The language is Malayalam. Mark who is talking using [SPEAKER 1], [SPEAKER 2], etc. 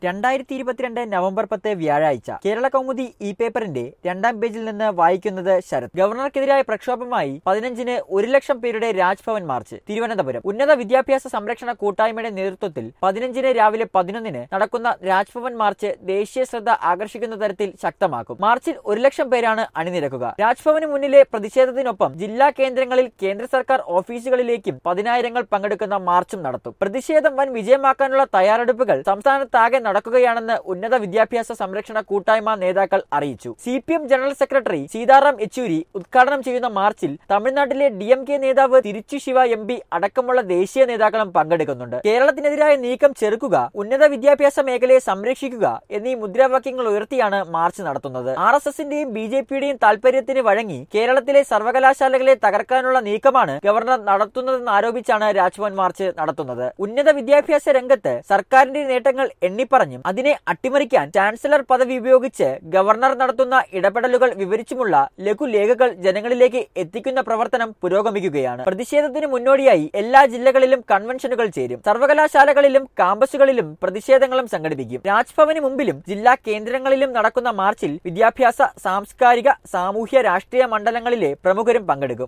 [SPEAKER 1] രണ്ടായിരത്തി ഇരുപത്തിരണ്ട് നവംബർ പത്ത് വ്യാഴാഴ്ച കേരള കൗമുദി ഇ പേപ്പറിന്റെ രണ്ടാം പേജിൽ നിന്ന് വായിക്കുന്നത് ശരത് ഗവർണർക്കെതിരായ പ്രക്ഷോഭമായി പതിനഞ്ചിന് ഒരു ലക്ഷം പേരുടെ രാജ്ഭവൻ മാർച്ച് തിരുവനന്തപുരം ഉന്നത വിദ്യാഭ്യാസ സംരക്ഷണ കൂട്ടായ്മയുടെ നേതൃത്വത്തിൽ പതിനഞ്ചിന് രാവിലെ പതിനൊന്നിന് നടക്കുന്ന രാജ്ഭവൻ മാർച്ച് ദേശീയ ശ്രദ്ധ ആകർഷിക്കുന്ന തരത്തിൽ ശക്തമാക്കും മാർച്ചിൽ ഒരു ലക്ഷം പേരാണ് അണിനിരക്കുക രാജ്ഭവന് മുന്നിലെ പ്രതിഷേധത്തിനൊപ്പം ജില്ലാ കേന്ദ്രങ്ങളിൽ കേന്ദ്ര സർക്കാർ ഓഫീസുകളിലേക്കും പതിനായിരങ്ങൾ പങ്കെടുക്കുന്ന മാർച്ചും നടത്തും പ്രതിഷേധം വൻ വിജയമാക്കാനുള്ള തയ്യാറെടുപ്പുകൾ സംസ്ഥാനത്താകെ നടക്കുകയാണെന്ന് ഉന്നത വിദ്യാഭ്യാസ സംരക്ഷണ കൂട്ടായ്മ നേതാക്കൾ അറിയിച്ചു C P M general secretary Sitaram Yechury ഉദ്ഘാടനം ചെയ്യുന്ന മാർച്ചിൽ തമിഴ്നാട്ടിലെ ഡി എം കെ നേതാവ് തിരുച്ചു ശിവ എം പി അടക്കമുള്ള ദേശീയ നേതാക്കളും പങ്കെടുക്കുന്നുണ്ട് കേരളത്തിനെതിരായ നീക്കം ചെറുക്കുക ഉന്നത വിദ്യാഭ്യാസ മേഖലയെ സംരക്ഷിക്കുക എന്നീ മുദ്രാവാക്യങ്ങൾ ഉയർത്തിയാണ് മാർച്ച് നടത്തുന്നത് ആർ എസ് എസിന്റെയും ബി ജെ പിയുടെയും താൽപര്യത്തിന് വഴങ്ങി കേരളത്തിലെ സർവകലാശാലകളെ തകർക്കാനുള്ള നീക്കമാണ് ഗവർണർ നടത്തുന്നതെന്ന് ആരോപിച്ചാണ് രാജ്ഭവൻ മാർച്ച് നടത്തുന്നത് ഉന്നത വിദ്യാഭ്യാസ രംഗത്ത് സർക്കാരിന്റെ നേട്ടങ്ങൾ എണ്ണിപ്പറഞ്ഞും അതിനെ അട്ടിമറിക്കാൻ ചാൻസലർ പദവി ഉപയോഗിച്ച് ഗവർണർ നടത്തുന്ന ഇടപെടലുകൾ വിവരിച്ചുമുള്ള ലഘുലേഖകൾ ജനങ്ങളിലേക്ക് എത്തിക്കുന്ന പ്രവർത്തനം പുരോഗമിക്കുകയാണ് പ്രതിഷേധത്തിന് മുന്നോടിയായി എല്ലാ ജില്ലകളിലും കൺവെൻഷനുകൾ ചേരും സർവകലാശാലകളിലും കാമ്പസുകളിലും പ്രതിഷേധങ്ങളും സംഘടിപ്പിക്കും രാജ്ഭവന് മുമ്പിലും ജില്ലാ കേന്ദ്രങ്ങളിലും നടക്കുന്ന മാർച്ചിൽ വിദ്യാഭ്യാസ സാംസ്കാരിക സാമൂഹ്യ രാഷ്ട്രീയ മണ്ഡലങ്ങളിലെ പ്രമുഖരും പങ്കെടുക്കും